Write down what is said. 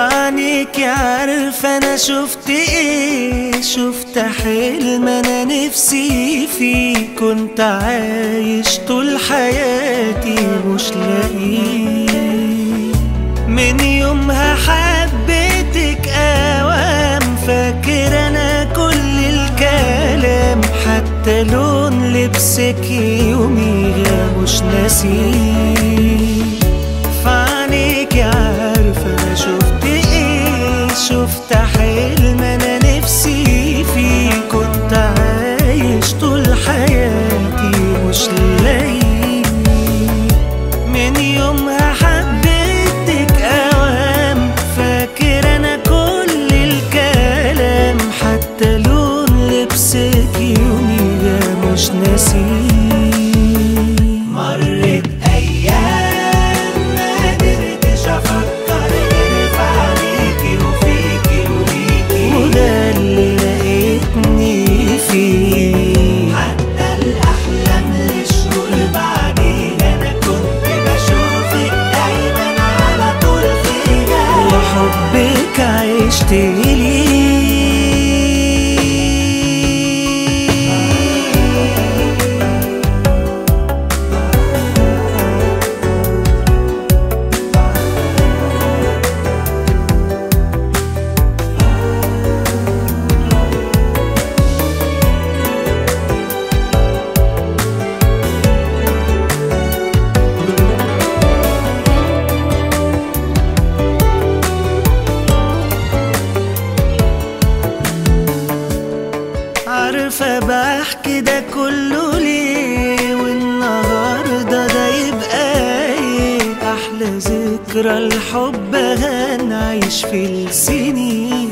فعنيك عارفة انا شفت ايه شفت حلم انا نفسي فيه كنت عايش طول حياتي مش لاقيه من يومها حبيتك اوام فاكر انا كل الكلام حتى لون لبسك يوميها مش ناسيه فعنيك عارفة انا شفت ايه شفت حلم انا نفسي فيه كنت عايش طول حياتي مش لاقيه من يومها حبيتك اوام فاكر انا كل الكلام حتى لون لبسك يوميها مش ناسيه مرت ايام ما قدرتش افكر غير في عليكي وفيكي وليكي وده اللي لقيتني فيه حتى الاحلام للشهور بعدين انا كنت بشوفك دايما على طول فيها وحبك عشت ليه عارفة بحكي ده كله ليه والنهاردة ده يبقى ايه أحلى ذكرى الحب هنعيش في السنين